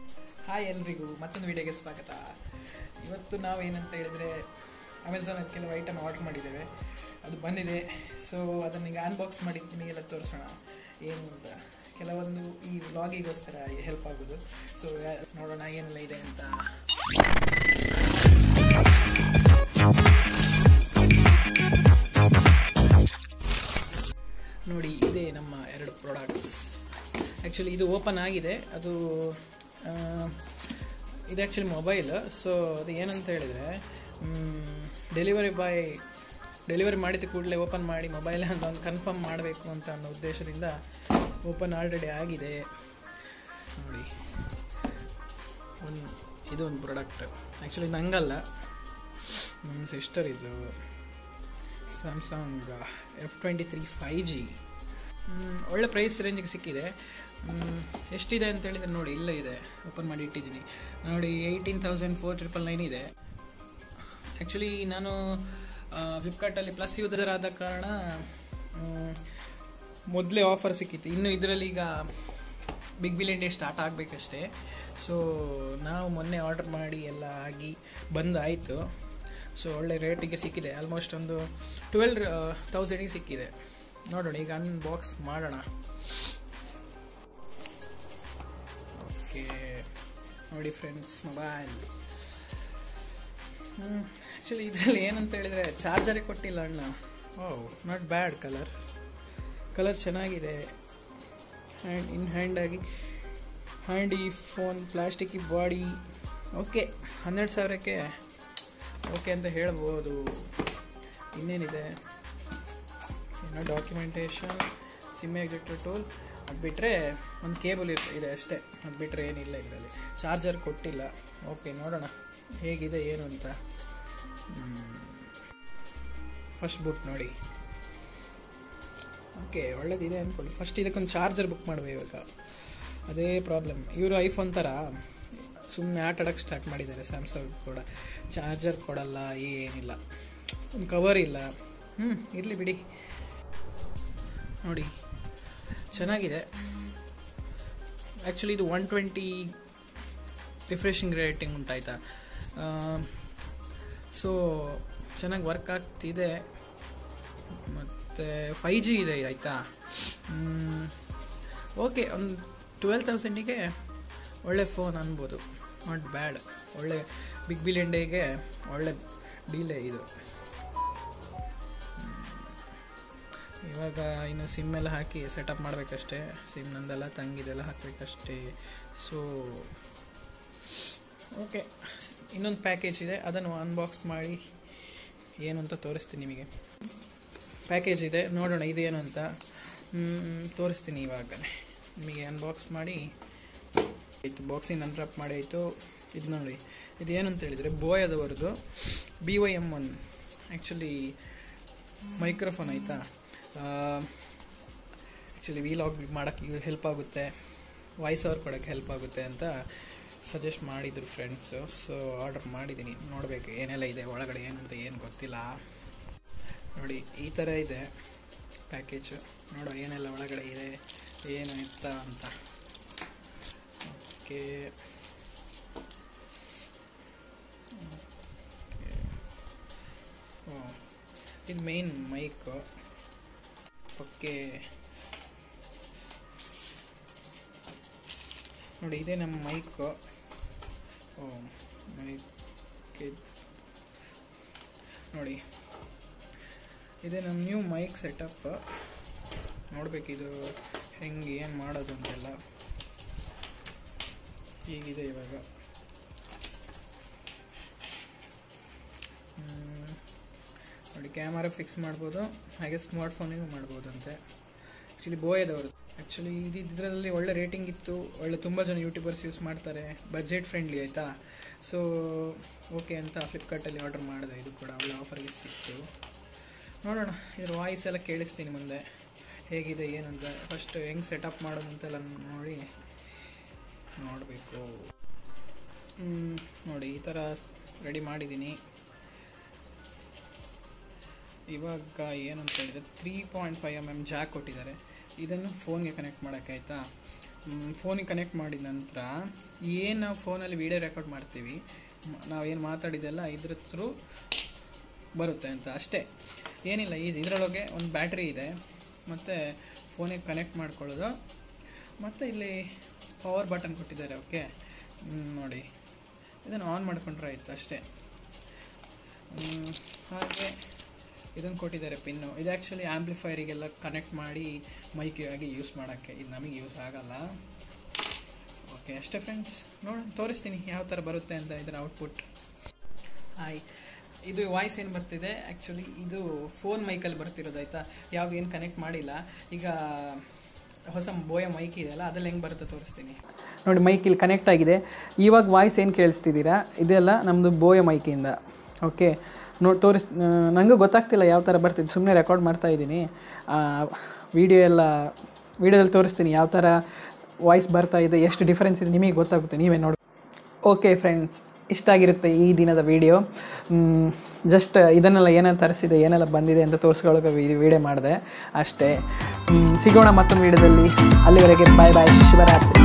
Hi ಎಲ್ರಿಗೂ ಮತ್ತೊಂದು ವಿಡಿಯೋಗೆ ಸ್ವಾಗತ ಇವತ್ತು ನಾವು ಏನಂತ ಹೇಳಿದ್ರೆ ಅಮೆಝಾನಲ್ಲಿ ಕೆಲವು ಐಟಮ್ ಆರ್ಡರ್ ಮಾಡಿದ್ದೇವೆ ಅದು ಬಂದಿದೆ ಸೊ ಅದನ್ನ ಈಗ ಅನ್ಬಾಕ್ಸ್ ಮಾಡಿ ನಿಮಗೆಲ್ಲ ತೋರಿಸೋಣ ಏನು ಅಂತ ಕೆಲವೊಂದು ಈ ವ್ಲಾಗಿಗೋಸ್ಕರ ಹೆಲ್ಪ್ ಆಗೋದು ಸೊ ನೋಡೋಣ ಏನೆಲ್ಲ ಇದೆ ಅಂತ ನೋಡಿ ಇದೆ ನಮ್ಮ ಎರಡು ಪ್ರಾಡಕ್ಟ್ಸ್ ಆ್ಯಕ್ಚುಲಿ ಇದು ಓಪನ್ ಆಗಿದೆ ಅದು ಆ, ಇದು ಆ್ಯಕ್ಚುಲಿ ಮೊಬೈಲ್ ಸೊ ಅದು ಏನಂತ ಹೇಳಿದರೆ ಡೆಲಿವರಿ ಬಾಯ್ ಡೆಲಿವರಿ ಮಾಡಿದ ಕೂಡಲೇ ಓಪನ್ ಮಾಡಿ ಮೊಬೈಲ್ ಅಂತ ಒಂದು ಕನ್ಫರ್ಮ್ ಮಾಡಬೇಕು ಅಂತ ಅನ್ನೋ ಉದ್ದೇಶದಿಂದ ಓಪನ್ ಆಲ್ರೆಡಿ ಆಗಿದೆ ನೋಡಿ ಒಂದು ಇದು ಒಂದು ಪ್ರಾಡಕ್ಟ್ ಆ್ಯಕ್ಚುಲಿ ನಂಗಲ್ಲ ನನ್ನ ಸಿಸ್ಟರ್ ಇದು Samsung F twenty three five G ಒಳ್ಳೆ ಪ್ರೈಸ್ ರೇಂಜಿಗೆ ಸಿಕ್ಕಿದೆ ಮ್, ಎಷ್ಟಿದೆ ಅಂತ ಹೇಳಿದ್ರೆ ನೋಡಿ ಇಲ್ಲ ಇದೆ ಓಪನ್ ಮಾಡಿ ಇಟ್ಟಿದ್ದೀನಿ ನೋಡಿ eighteen thousand four triple nine ಇದೆ ಆ್ಯಕ್ಚುಲಿ ನಾನು ಫ್ಲಿಪ್ಕಾರ್ಟಲ್ಲಿ ಪ್ಲಸ್ ಯೂಸರ್ ಆದ ಕಾರಣ ಮೊದಲೇ ಆಫರ್ ಸಿಕ್ಕಿತ್ತು ಇನ್ನು ಇದರಲ್ಲಿ ಈಗ ಬಿಗ್ ಬಿಲಿಯನ್ ಡೇ ಸ್ಟಾರ್ಟ್ ಆಗಬೇಕಷ್ಟೇ ಸೊ ನಾವು ಮೊನ್ನೆ ಆರ್ಡರ್ ಮಾಡಿ ಎಲ್ಲ ಆಗಿ ಬಂದಾಯಿತು ಸೊ ಒಳ್ಳೆ ರೇಟಿಗೆ ಸಿಕ್ಕಿದೆ ಆಲ್ಮೋಸ್ಟ್ ಒಂದು ಟ್ವೆಲ್ ತೌಸಂಡಿಗೆ ಸಿಕ್ಕಿದೆ ನೋಡೋಣ ಈಗ ಅನ್ಬಾಕ್ಸ್ ಮಾಡೋಣ ಓಕೆ ನೋಡಿ ಫ್ರೆಂಡ್ಸ್ ಮೊಬೈಲ್ ಆ್ಯಕ್ಚುಲಿ ಇದರಲ್ಲಿ ಏನಂತ ಹೇಳಿದರೆ ಚಾರ್ಜರೇ ಕೊಟ್ಟಿಲ್ಲ ಅಣ್ಣ oh not bad colour colour ಚೆನ್ನಾಗಿದೆ ಹ್ಯಾಂಡ್ ಇನ್ ಹ್ಯಾಂಡ್ ಆಗಿ handy phone plastic body okay ಹನ್ನೆರಡು ಸಾವಿರಕ್ಕೆ ಓಕೆ ಅಂತ ಹೇಳ್ಬೋದು ಇನ್ನೇನಿದೆ ಇನ್ನು ಡಾಕ್ಯುಮೆಂಟೇಷನ್ ಸಿಮ್ ಎಕ್ಸಿಕ್ಟರ್ ಟೂಲ್ ಅದು ಬಿಟ್ಟರೆ ಒಂದು ಕೇಬಲ್ ಇರ್ ಇದೆ ಅಷ್ಟೇ ಅದು ಬಿಟ್ಟರೆ ಏನಿಲ್ಲ ಇದರಲ್ಲಿ ಚಾರ್ಜರ್ ಕೊಟ್ಟಿಲ್ಲ ಓಕೆ ನೋಡೋಣ ಹೇಗಿದೆ ಏನು ಅಂತ ಫಸ್ಟ್ ಬುಕ್ ನೋಡಿ ಓಕೆ ಒಳ್ಳೇದಿದೆ ಅಂದ್ಕೊಳ್ಳಿ ಫಸ್ಟ್ ಇದಕ್ಕೊಂದು ಚಾರ್ಜರ್ ಬುಕ್ ಮಾಡಬೇಕು ಇವಾಗ ಅದೇ ಪ್ರಾಬ್ಲಮ್ ಇವರು ಐಫೋನ್ ಥರ ಸುಮ್ಮನೆ ಆಟ ಆಡೋಕ್ಕೆ ಸ್ಟಾರ್ಟ್ ಮಾಡಿದ್ದಾರೆ ಸ್ಯಾಮ್ಸಂಗ್ ಕೂಡ ಚಾರ್ಜರ್ ಕೊಡಲ್ಲ ಏನಿಲ್ಲ ಒಂದು ಕವರ್ ಇಲ್ಲ ಹ್ಞೂ ಇರಲಿ ಬಿಡಿ ನೋಡಿ ಚೆನ್ನಾಗಿದೆ ಆ್ಯಕ್ಚುಲಿ ಇದು ಒನ್ ಟ್ವೆಂಟಿ ರಿಫ್ರೆಶಿಂಗ್ ರೇಟಿಂಗ್ ಉಂಟಾಯ್ತಾ ಸೊ ಚೆನ್ನಾಗಿ ವರ್ಕ್ ಆಗ್ತಿದೆ ಮತ್ತು ಫೈ ಜಿ ಇದೆ ಆಯಿತಾ ಓಕೆ ಒಂದು ಟ್ವೆಲ್ ತೌಸಂಡಿಗೆ ಒಳ್ಳೆ ಫೋನ್ ಅನ್ಬೋದು ನಾಟ್ ಬ್ಯಾಡ್ ಒಳ್ಳೆ ಬಿಗ್ ಬಿಲಿಯನ್ ಡೇಗೆ ಒಳ್ಳೆ ಡೀಲೇ ಇದು ಇವಾಗ ಇನ್ನು ಸಿಮ್ ಎಲ್ಲ ಹಾಕಿ ಸೆಟಪ್ ಮಾಡಬೇಕಷ್ಟೇ ಸಿಮ್ ನಂದೆಲ್ಲ ತಂಗಿದೆಲ್ಲ ಹಾಕಬೇಕಷ್ಟೇ ಸೊ ಓಕೆ ಇನ್ನೊಂದು ಪ್ಯಾಕೇಜ್ ಇದೆ ಅದನ್ನು ಅನ್ಬಾಕ್ಸ್ ಮಾಡಿ ಏನು ಅಂತ ತೋರಿಸ್ತೀನಿ ನಿಮಗೆ ಪ್ಯಾಕೇಜ್ ಇದೆ ನೋಡೋಣ ಇದೇನು ಅಂತ ಮ್, ತೋರಿಸ್ತೀನಿ ಇವಾಗ ನಿಮಗೆ ಅನ್ಬಾಕ್ಸ್ ಮಾಡಿ ಆಯಿತು ಬಾಕ್ಸಿಂಗ್ ಅನ್ರಾಪ್ ಮಾಡಿ ಆಯಿತು ಇದು ನೋಡಿ ಇದು ಏನು ಅಂತ ಹೇಳಿದರೆ ಬೋಯದವರದು B Y M one actually microphone ಆಯಿತಾ ಆ್ಯಕ್ಚುಲಿ ವೀಲಾಗ್ ಮಾಡೋಕ್ಕೆ ಹೆಲ್ಪ್ ಆಗುತ್ತೆ ವಾಯ್ಸ್ ಓವರ್ ಕೊಡೋಕ್ಕೆ ಹೆಲ್ಪ್ ಆಗುತ್ತೆ ಅಂತ ಸಜೆಸ್ಟ್ ಮಾಡಿದ್ರು ಫ್ರೆಂಡ್ಸು ಸೊ ಆರ್ಡರ್ ಮಾಡಿದ್ದೀನಿ ನೋಡಬೇಕು ಏನೆಲ್ಲ ಇದೆ ಒಳಗಡೆ ಏನಂತ ಏನು ಗೊತ್ತಿಲ್ಲ ನೋಡಿ ಈ ಥರ ಇದೆ ಪ್ಯಾಕೇಜು ನೋಡೋ ಏನೆಲ್ಲ ಒಳಗಡೆ ಇದೆ ಏನು ಎತ್ತ ಅಂತ ಓಕೆ ಓ ಇದು ಮೇನ್ ಮೈಕ್ ಓಕೆ ನೋಡಿ ಇದೇ ನಮ್ಮ ಮೈಕ್ ಓ ಮೈಕ್ ನೋಡಿ ಇದೇ ನಮ್ಮ ನ್ಯೂ ಮೈಕ್ ಸೆಟಪ್ ನೋಡಬೇಕಿದು ಹೆಂಗೆ ಏನು ಮಾಡೋದು ಅಂತೆಲ್ಲ ಹೀಗಿದೆ ಇವಾಗ ಹ್ಮ್. ನೋಡಿ ಕ್ಯಾಮರಾ ಫಿಕ್ಸ್ ಮಾಡ್ಬೋದು ಹಾಗೆ ಸ್ಮಾರ್ಟ್ ಫೋನಿಗೂ ಮಾಡ್ಬೋದು ಅಂತೆ ಆ್ಯಕ್ಚುಲಿ ಬೋಯದವರು ಆ್ಯಕ್ಚುಲಿ ಇದು ಇದರಲ್ಲಿ ಒಳ್ಳೆ ರೇಟಿಂಗ್ ಇತ್ತು ಒಳ್ಳೆ ತುಂಬ ಜನ ಯೂಟ್ಯೂಬರ್ಸ್ ಯೂಸ್ ಮಾಡ್ತಾರೆ ಬಜೆಟ್ ಫ್ರೆಂಡ್ಲಿ ಆಯಿತಾ ಸೊ ಓಕೆ ಅಂತ ಫ್ಲಿಪ್ಕಾರ್ಟಲ್ಲಿ ಆರ್ಡರ್ ಮಾಡಿದೆ ಇದು ಕೂಡ ಒಳ್ಳೆ ಆಫರ್ಗೆ ಸಿಕ್ತು ನೋಡೋಣ ಇದ್ರ ವಾಯ್ಸ್ ಎಲ್ಲ ಕೇಳಿಸ್ತೀನಿ ಮುಂದೆ ಹೇಗಿದೆ ಏನು ಅಂತ ಫಸ್ಟ್ ಹೆಂಗೆ ಸೆಟಪ್ ಮಾಡೋದು ಅಂತೆಲ್ಲ ನೋಡಿ ನೋಡಬೇಕು ನೋಡಿ ಈ ಥರ ರೆಡಿ ಮಾಡಿದ್ದೀನಿ ಇವಾಗ ಏನು ಅಂತ ಹೇಳಿದ್ರೆ three point five M M jack ಕೊಟ್ಟಿದ್ದಾರೆ ಇದನ್ನು ಫೋನ್ಗೆ ಕನೆಕ್ಟ್ ಮಾಡೋಕ್ಕಾಯ್ತಾ ಫೋನಿಗೆ ಕನೆಕ್ಟ್ ಮಾಡಿದ ನಂತರ ಏನು ನಾವು ಫೋನಲ್ಲಿ ವೀಡಿಯೋ ರೆಕಾರ್ಡ್ ಮಾಡ್ತೀವಿ ಮ- ನಾವೇನು ಮಾತಾಡಿದೆಲ್ಲ ಇದ್ರ ಥ್ರೂ ಬರುತ್ತೆ ಅಂತ ಅಷ್ಟೇ ಏನಿಲ್ಲ ಈಸಿ ಇದರೊಳಗೆ ಒಂದು ಬ್ಯಾಟ್ರಿ ಇದೆ ಮತ್ತು ಫೋನಿಗೆ ಕನೆಕ್ಟ್ ಮಾಡ್ಕೊಳ್ಳೋದು ಮತ್ತು ಇಲ್ಲಿ ಪವರ್ ಬಟನ್ ಕೊಟ್ಟಿದ್ದಾರೆ ಓಕೆ ನೋಡಿ ಇದನ್ನು ಆನ್ ಮಾಡ್ಕೊಂಡ್ರೆ ಆಯಿತು ಅಷ್ಟೇ ಹ್ಮ್, ಹಾಗೆ ಇದನ್ನು ಕೊಟ್ಟಿದ್ದಾರೆ ಪಿನ್ನು ಇದು ಆ್ಯಕ್ಚುಲಿ ಆ್ಯಂಪ್ಲಿಫೈರಿಗೆಲ್ಲ ಕನೆಕ್ಟ್ ಮಾಡಿ ಮೈಕ್ ಆಗಿ ಯೂಸ್ ಮಾಡೋಕ್ಕೆ ಇದು ನಮಗೆ ಯೂಸ್ ಆಗಲ್ಲ ಓಕೆ ಅಷ್ಟೇ ಫ್ರೆಂಡ್ಸ್ ನೋಡಿ ತೋರಿಸ್ತೀನಿ ಯಾವ ಥರ ಬರುತ್ತೆ ಅಂತ ಇದರ ಔಟ್ಪುಟ್ ಹಾಯ್ ಇದು ವಾಯ್ಸ್ ಏನು ಬರ್ತಿದೆ ಆ್ಯಕ್ಚುಲಿ ಇದು ಫೋನ್ ಮೈಕಲ್ಲಿ ಬರ್ತಿರೋದು ಆಯಿತಾ ಯಾವ್ದು ಏನು ಕನೆಕ್ಟ್ ಮಾಡಿಲ್ಲ ಈಗ ಹೊಸ ಬೋಯ ಮೈಕ್ ಇದೆಯಲ್ಲ ಅದ್ರಲ್ಲಿ ಹೆಂಗೆ ಬರುತ್ತೆ ತೋರಿಸ್ತೀನಿ ನೋಡಿ ಮೈಕ್ ಇಲ್ಲಿ ಕನೆಕ್ಟ್ ಆಗಿದೆ ಇವಾಗ ವಾಯ್ಸ್ ಏನು ಕೇಳಿಸ್ತಿದ್ದೀರಾ ಇದೆಲ್ಲ ನಮ್ಮದು ಬೋಯ ಮೈಕಿಂದ ಓಕೆ ನೋಡಿ ತೋರಿಸ್ ನನಗೂ ಗೊತ್ತಾಗ್ತಿಲ್ಲ ಯಾವ ಥರ ಬರ್ತಿದೆ ಸುಮ್ಮನೆ ರೆಕಾರ್ಡ್ ಮಾಡ್ತಾ ಇದ್ದೀನಿ ವಿಡಿಯೋ ಎಲ್ಲ ವಿಡಿಯೋದಲ್ಲಿ ತೋರಿಸ್ತೀನಿ ಯಾವ ಥರ ವಾಯ್ಸ್ ಬರ್ತಾ ಇದೆ ಎಷ್ಟು ಡಿಫ್ರೆನ್ಸ್ ಇದೆ ನಿಮಗೆ ಗೊತ್ತಾಗುತ್ತೆ ನೀವೇ ನೋಡಿ ಓಕೆ ಫ್ರೆಂಡ್ಸ್ ಇಷ್ಟ ಆಗಿರುತ್ತೆ ಈ ದಿನದ ವಿಡಿಯೋ ಜಸ್ಟ್ ಇದನ್ನೆಲ್ಲ ಏನೇನು ತರಿಸಿದೆ ಏನೆಲ್ಲ ಬಂದಿದೆ ಅಂತ ತೋರಿಸ್ಕೊಳ್ಳೋಕೆ ವಿಡಿಯೋ ಮಾಡಿದೆ ಅಷ್ಟೇ ಹ್ಮ್, ಸಿಗೋಣ ಮತ್ತೊಂದು ವಿಡಿಯೋದಲ್ಲಿ ಅಲ್ಲಿವರೆಗೆ ಬಾಯ್ ಬಾಯ್ ಶುಭರಾತ್ರಿ